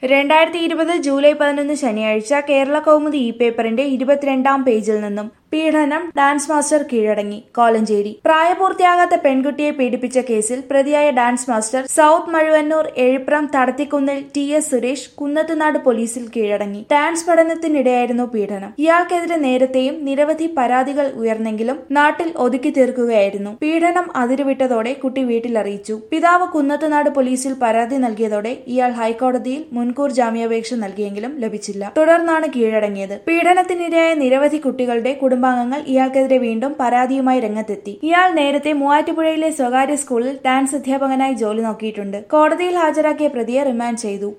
രണ്ടായിരത്തി ഇരുപത് ജൂലൈ പതിനൊന്ന് ശനിയാഴ്ച കേരള കൗമുദി ഇ പേപ്പറിന്റെ ഇരുപത്തിരണ്ടാം പേജിൽ നിന്നും പീഡനം ഡാൻസ് മാസ്റ്റർ കീഴടങ്ങി കോലഞ്ചേരി പ്രായപൂർത്തിയാകാത്ത പെൺകുട്ടിയെ പീഡിപ്പിച്ച കേസിൽ പ്രതിയായ dance master south Mazhuvannoor Ezhipram Thadathikunnil T S Suresh Kunnathunad പോലീസിൽ കീഴടങ്ങി ഡാൻസ് പഠനത്തിനിടെയായിരുന്നു പീഡനം ഇയാൾക്കെതിരെ നേരത്തെയും നിരവധി പരാതികൾ ഉയർന്നെങ്കിലും നാട്ടിൽ ഒതുക്കി തീർക്കുകയായിരുന്നു പീഡനം അതിരുവിട്ടതോടെ കുട്ടി വീട്ടിൽ അറിയിച്ചു പിതാവ് കുന്നത്തുനാട് പോലീസിൽ പരാതി നൽകിയതോടെ ഇയാൾ ഹൈക്കോടതിയിൽ മുൻകൂർ ജാമ്യാപേക്ഷ നൽകിയെങ്കിലും ലഭിച്ചില്ല തുടർന്നാണ് കീഴടങ്ങിയത് പീഡനത്തിനിരയായ നിരവധി കുട്ടികളുടെ കുടുംബാംഗങ്ങൾ ഇയാൾക്കെതിരെ വീണ്ടും പരാതിയുമായി രംഗത്തെത്തി ഇയാൾ നേരത്തെ മൂവാറ്റുപുഴയിലെ സ്വകാര്യ സ്കൂളിൽ ഡാൻസ് അധ്യാപകനായി ജോലി നോക്കിയിട്ടുണ്ട് കോടതിയിൽ ഹാജരാക്കിയ പ്രതിയെ റിമാൻഡ് ചെയ്തു